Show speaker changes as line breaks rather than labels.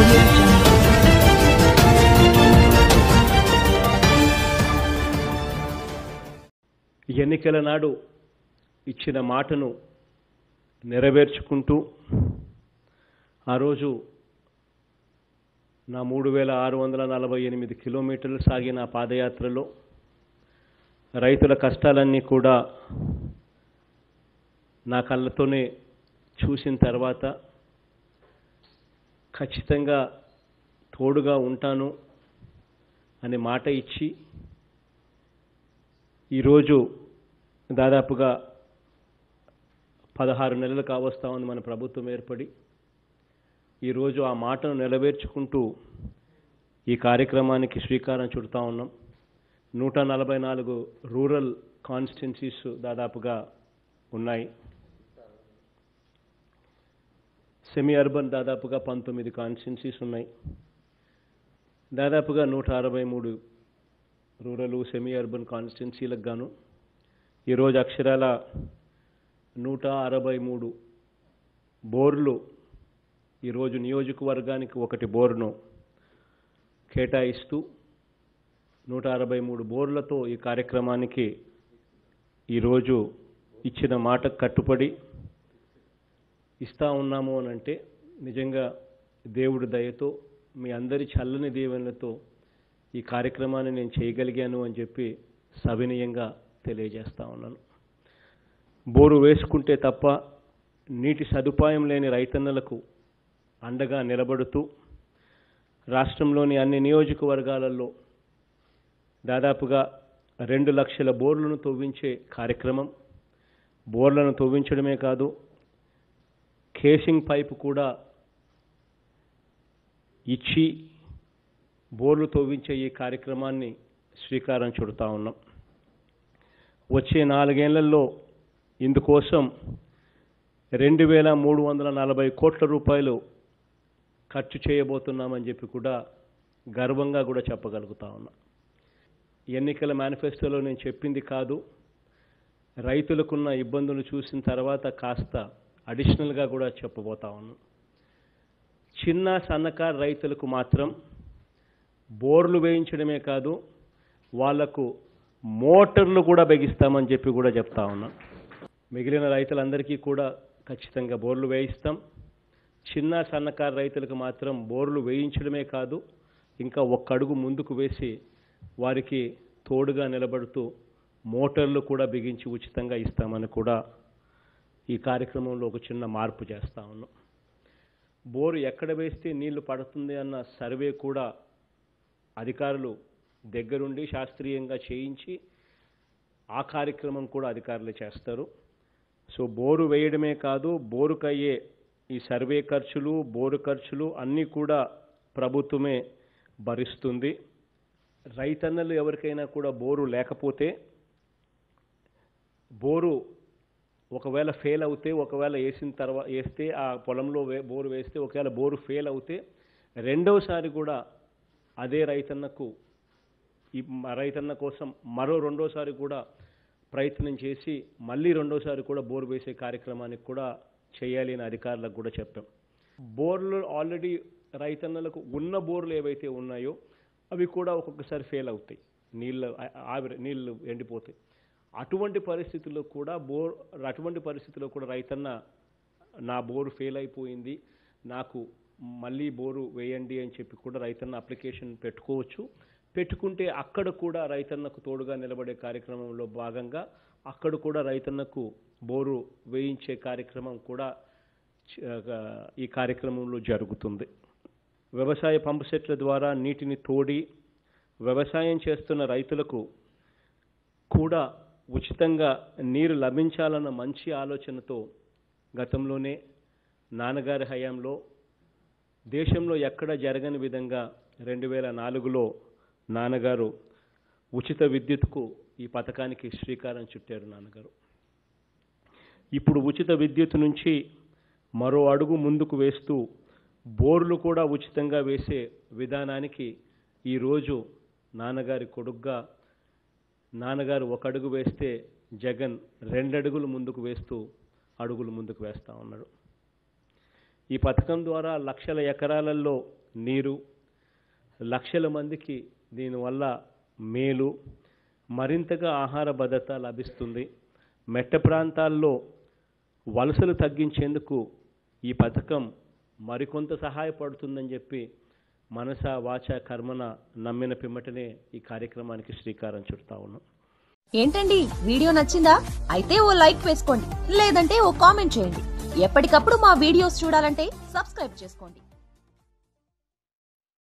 audio jungle.
ఎన్నికల నాడు ఇచ్చిన మాటను నెరవేర్చుకుంటూ ఆ రోజు నా మూడు వేల ఆరు వందల నలభై ఎనిమిది కిలోమీటర్లు సాగిన ఆ పాదయాత్రలో రైతుల కష్టాలన్నీ కూడా నా కళ్ళతోనే చూసిన తర్వాత ఖచ్చితంగా తోడుగా ఉంటాను అనే మాట ఇచ్చి ఈరోజు దాదాపుగా పదహారు నెలలు కావస్తా ఉంది మన ప్రభుత్వం ఏర్పడి ఈరోజు ఆ మాటను నెరవేర్చుకుంటూ ఈ కార్యక్రమానికి శ్రీకారం చుడతా ఉన్నాం నూట నలభై నాలుగు రూరల్ కాన్స్టిట్యున్సీస్ దాదాపుగా ఉన్నాయి సెమీ అర్బన్ దాదాపుగా పంతొమ్మిది కాన్స్టిట్యున్సీస్ ఉన్నాయి దాదాపుగా నూట అరవై మూడు రూరల్ సెమీ అర్బన్ కాన్స్టిట్యున్సీలకు గాను ఈరోజు అక్షరాల నూట అరవై మూడు బోర్లు ఈరోజు నియోజకవర్గానికి ఒకటి బోర్ను కేటాయిస్తూ నూట అరవై మూడు బోర్లతో ఈ కార్యక్రమానికి ఈరోజు ఇచ్చిన మాటకు కట్టుబడి ఇస్తా ఉన్నాము అని అంటే నిజంగా దేవుడి దయతో మీ అందరి చల్లని దీవెనలతో ఈ కార్యక్రమాన్ని నేను చేయగలిగాను అని చెప్పి సవినయంగా తెలియజేస్తా ఉన్నాను బోరు వేసుకుంటే తప్ప నీటి సదుపాయం లేని రైతన్నలకు అండగా నిలబడుతూ రాష్ట్రంలోని అన్ని నియోజకవర్గాలలో దాదాపుగా రెండు లక్షల బోర్లను తవ్వించే కార్యక్రమం బోర్లను తవ్వించడమే కాదు కేసింగ్ పైపు కూడా ఇచ్చి బోర్లు తవ్వించే ఈ కార్యక్రమాన్ని శ్రీకారం చుడతా ఉన్నాం వచ్చే నాలుగేళ్లలో ఇందుకోసం రెండు వేల మూడు వందల నలభై కోట్ల రూపాయలు ఖర్చు చేయబోతున్నామని చెప్పి కూడా గర్వంగా కూడా చెప్పగలుగుతా ఉన్నా ఎన్నికల మేనిఫెస్టోలో నేను చెప్పింది కాదు రైతులకున్న ఇబ్బందులు చూసిన తర్వాత కాస్త అడిషనల్గా కూడా చెప్పబోతా ఉన్నాను చిన్న సన్నకారు రైతులకు మాత్రం బోర్లు వేయించడమే కాదు వాళ్లకు మోటార్లు కూడా బిగిస్తామని చెప్పి కూడా చెప్తా ఉన్నాం మిగిలిన రైతులందరికీ కూడా ఖచ్చితంగా బోర్లు వేయిస్తాం చిన్న సన్నకారు రైతులకు మాత్రం బోర్లు వేయించడమే కాదు ఇంకా ఒక్క అడుగు ముందుకు వేసి వారికి తోడుగా నిలబడుతూ మోటార్లు కూడా బిగించి ఉచితంగా ఇస్తామని కూడా ఈ కార్యక్రమంలో ఒక చిన్న మార్పు చేస్తా ఉన్నాం బోరు ఎక్కడ వేస్తే నీళ్లు పడుతుంది అన్న సర్వే కూడా అధికారులు దగ్గరుండి శాస్త్రీయంగా చేయించి ఆ కార్యక్రమం కూడా అధికారులు చేస్తారు సో బోరు వేయడమే కాదు బోరుకయ్యే ఈ సర్వే ఖర్చులు బోరు ఖర్చులు అన్నీ కూడా ప్రభుత్వమే భరిస్తుంది రైతన్నలు ఎవరికైనా కూడా బోరు లేకపోతే బోరు ఒకవేళ ఫెయిల్ అవుతే ఒకవేళ వేసిన తర్వాత వేస్తే ఆ పొలంలో వే బోరు వేస్తే ఒకవేళ బోరు ఫెయిల్ అవుతే రెండవసారి కూడా అదే రైతన్నకు ఈ మ- రైతన్న కోసం మరో రెండోసారి కూడా ప్రయత్నం చేసి మళ్ళీ రెండోసారి కూడా బోరు వేసే కార్యక్రమానికి కూడా చేయాలి అని అధికారులకు కూడా చెప్పాం బోర్లు ఆల్రెడీ రైతన్నలకు ఉన్న బోర్లు ఏవైతే ఉన్నాయో అవి కూడా ఒక్కొక్కసారి ఫెయిల్ అవుతాయి నీళ్ళు ఆ- ఆవిరి నీళ్ళు ఎండిపోతాయి అటువంటి పరిస్థితుల్లో కూడా బోర్ అటువంటి పరిస్థితుల్లో కూడా రైతన్న నా బోరు ఫెయిల్ అయిపోయింది నాకు మళ్ళీ బోరు వేయండి అని చెప్పి కూడా రైతన్న అప్లికేషన్ పెట్టుకోవచ్చు పెట్టుకుంటే అక్కడ కూడా రైతన్నకు తోడుగా నిలబడే కార్యక్రమంలో భాగంగా అక్కడ కూడా రైతన్నకు బోరు వేయించే కార్యక్రమం కూడా చ- ఈ కార్యక్రమంలో జరుగుతుంది వ్యవసాయ పంపు సెట్ల ద్వారా నీటిని తోడి వ్యవసాయం చేస్తున్న రైతులకు కూడా ఉచితంగా నీరు లభించాలన్న మంచి ఆలోచనతో గతంలోనే నాన్నగారి హయాంలో దేశంలో ఎక్కడ జరగని విధంగా రెండు వేల నాలుగులో నాన్నగారు ఉచిత విద్యుత్కు ఈ పథకానికి శ్రీకారం చుట్టారు నాన్నగారు ఇప్పుడు ఉచిత విద్యుత్ నుంచి మరో అడుగు ముందుకు వేస్తూ బోర్లు కూడా ఉచితంగా వేసే విధానానికి ఈరోజు నాన్నగారి కొడుగ్గా నాన్నగారు ఒక అడుగు వేస్తే జగన్ రెండడుగులు ముందుకు వేస్తూ అడుగులు ముందుకు వేస్తూ ఉన్నాడు ఈ పథకం ద్వారా లక్షల ఎకరాలలో నీరు లక్షల మందికి దీనివల్ల మేలు మరింతగా ఆహార భద్రత లభిస్తుంది మెట్ట ప్రాంతాల్లో వలసలు తగ్గించేందుకు ఈ పథకం మరికొంత సహాయపడుతుందని చెప్పి మనస వాచ కర్మన నమ్మిన పిమ్మటనే ఈ కార్యక్రమానికి శ్రీకారం చుడతా ఉన్నాం
ఏంటండి వీడియో నచ్చిందా అయితే ఓ లైక్ వేసుకోండి లేదంటే ఓ కామెంట్ చేయండి ఎప్పటికప్పుడు మా వీడియోస్ చూడాలంటే సబ్స్క్రైబ్ చేసుకోండి